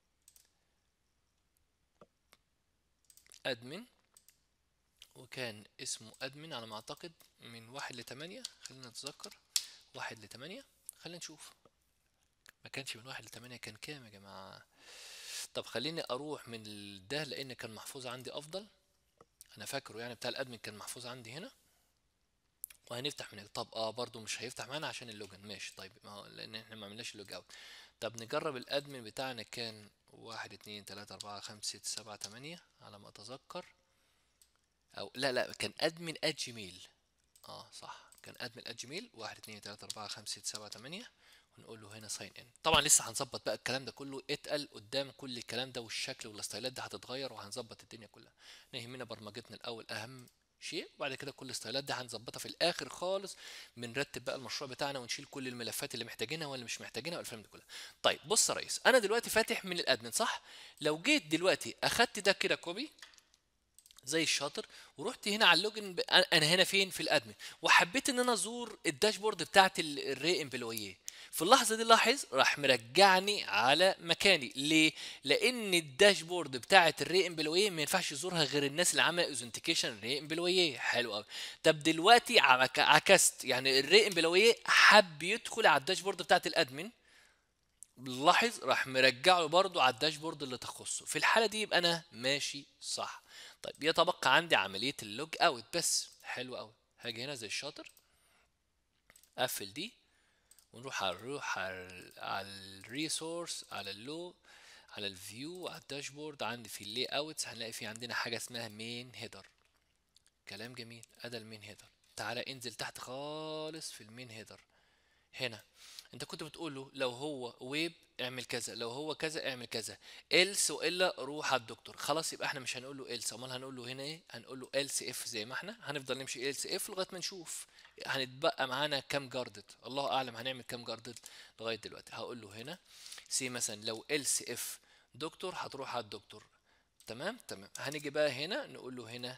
ادمن وكان اسمه ادمن على ما اعتقد من واحد لتمانية خلينا نتذكر واحد لتمانية خلينا نشوف ما كانش من واحد لتمانية كان كام يا جماعة طب خليني اروح من ده لان كان محفوظ عندي افضل انا فاكره يعني بتاع الادمن كان محفوظ عندي هنا وهنفتح من طب اه برضو مش هيفتح معانا عشان اللوجن ماشي طيب ما هو لان احنا ما عملناش اللوج اوت طب نجرب الادمن بتاعنا كان واحد اتنين تلاتة اربعة خمسة ستة سبعة تمانية على ما اتذكر او لا لا كان ادمن ات جيميل اه صح كان ادمن ات جيميل واحد اتنين تلاتة اربعة خمسة ستة سبعة تمانية ونقول له هنا ساين ان طبعا لسه هنظبط بقى الكلام ده كله اتقل قدام كل الكلام ده والشكل والستايلات ده هتتغير وهنظبط الدنيا كلها احنا يهمنا برمجتنا الاول اهم شيء وبعد كده كل الستايلات دي هنظبطها في الاخر خالص بنرتب بقى المشروع بتاعنا ونشيل كل الملفات اللي محتاجينها ولا مش محتاجينها والافلام دي كلها طيب بص يا ريس انا دلوقتي فاتح من الادمن صح لو جيت دلوقتي اخدت ده كده كوبي زي الشاطر ورحت هنا على اللوجن ب... انا هنا فين في الادمن وحبيت ان انا ازور الداشبورد بتاعت ال- الري امبلويه في اللحظه دي لاحظ راح مرجعني على مكاني ليه لان الداشبورد بتاعت الري امبلويه ما ينفعش يزورها غير الناس اللي عامله اوزنتيكيشن الري امبلويه حلو قوي طب دلوقتي عمك- عكست يعني الري امبلويه حب يدخل على الداشبورد بتاعت الادمن لاحظ راح مرجعه برضو على الداشبورد اللي تخصه في الحاله دي يبقى انا ماشي صح طيب يتبقى عندي عمليه اللوج اوت بس حلو قوي هاجي هنا زي الشاطر اقفل دي ونروح على نروح على على الريسورس على اللو على الفيو على الداشبورد عندي في اللي اوتس هنلاقي في عندنا حاجه اسمها مين هيدر كلام جميل ادي المين هيدر تعالى انزل تحت خالص في المين هيدر هنا انت كنت بتقول له لو هو ويب اعمل كذا لو هو كذا اعمل كذا إلس والا روح على الدكتور خلاص يبقى احنا مش هنقول له إلس امال هنقول له هنا ايه هنقول له إلس اف زي ما احنا هنفضل نمشي إلس اف لغايه ما نشوف هنتبقى معانا كام جاردد الله اعلم هنعمل كام جاردد لغايه دلوقتي هقول له هنا سي مثلا لو إلس اف دكتور هتروح على الدكتور تمام تمام هنيجي بقى هنا نقول له هنا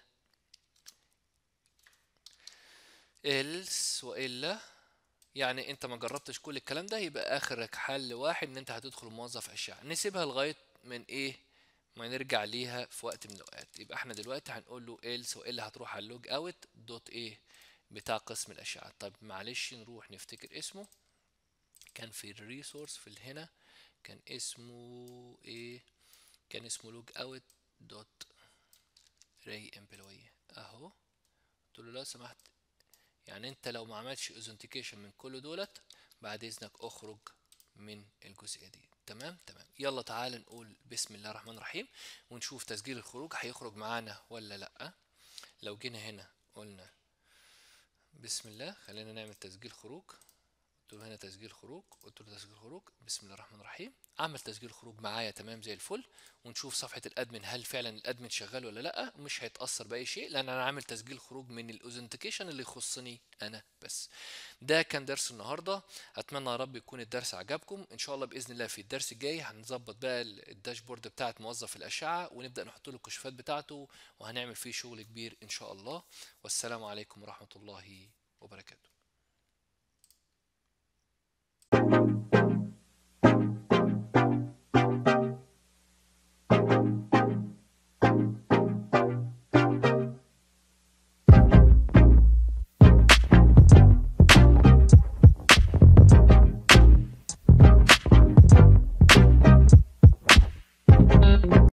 إلس والا يعني انت ما جربتش كل الكلام ده يبقى اخرك حل واحد ان انت هتدخل موظف اشعه نسيبها لغايه من ايه ما نرجع ليها في وقت من الاوقات يبقى احنا دلوقتي هنقول له else والا هتروح على اللوج اوت دوت ايه بتاع قسم الاشعه طب معلش نروح نفتكر اسمه كان في الريسورس في هنا كان اسمه ايه كان اسمه لوج اوت دوت ري امبلوي اهو قلت له لو سمحت يعني انت لو ما عملتش اوثنتيكيشن من كل دولت بعد اذنك اخرج من الجزئيه دي تمام تمام يلا تعال نقول بسم الله الرحمن الرحيم ونشوف تسجيل الخروج هيخرج معانا ولا لا لو جينا هنا قلنا بسم الله خلينا نعمل تسجيل خروج قلت له هنا تسجيل خروج قلت له تسجيل خروج بسم الله الرحمن الرحيم عمل تسجيل خروج معايا تمام زي الفل ونشوف صفحه الادمن هل فعلا الادمن شغال ولا لا مش هيتاثر باي شيء لان انا عامل تسجيل خروج من الاوثنتيكيشن اللي يخصني انا بس ده كان درس النهارده اتمنى يا رب يكون الدرس عجبكم ان شاء الله باذن الله في الدرس الجاي هنظبط بقى الداشبورد بتاعت موظف الاشعه ونبدا نحط له الكشوفات بتاعته وهنعمل فيه شغل كبير ان شاء الله والسلام عليكم ورحمه الله وبركاته